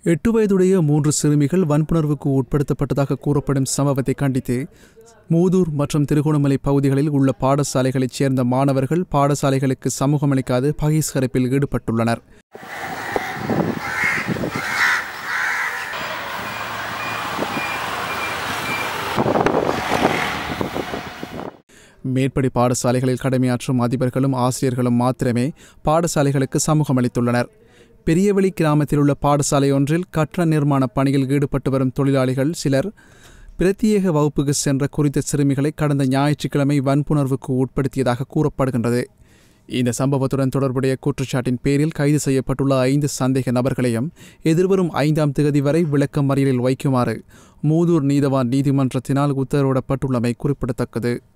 எட்டு வயதுடைய மூன்று சிறுமிகள் வன்புணர்வுக்கு உட்படுத்தப்பட்டதாக கூறப்படும் சம்பவத்தை கண்டித்து மூதூர் மற்றும் திருகோணமலை பகுதிகளில் உள்ள பாடசாலைகளைச் சேர்ந்த மாணவர்கள் பாடசாலைகளுக்கு சமூகமளிக்காது பகிஷ்கரிப்பில் ஈடுபட்டுள்ளனர் மேற்படி பாடசாலைகளில் கடமையாற்றும் அதிபர்களும் ஆசிரியர்களும் மாத்திரமே பாடசாலைகளுக்கு சமூகமளித்துள்ளனர் பெரியவெளி கிராமத்தில் உள்ள பாடசாலை ஒன்றில் கட்டட நிர்மாண பணியில் ஈடுபட்டு வரும் தொழிலாளிகள் சிலர் பிரத்யேக வகுப்புக்கு சென்ற குறித்த சிறுமிகளை கடந்த ஞாயிற்றுக்கிழமை வன்புணர்வுக்கு உட்படுத்தியதாக கூறப்படுகின்றது இந்த சம்பவத்துடன் தொடர்புடைய குற்றச்சாட்டின் பேரில் கைது செய்யப்பட்டுள்ள ஐந்து சந்தேக நபர்களையும் எதிர்வரும் ஐந்தாம் தேதி வரை விளக்க மறியலில் வைக்குமாறு மூதூர் நீதவான் நீதிமன்றத்தினால் உத்தரவிடப்பட்டுள்ளமை குறிப்பிடத்தக்கது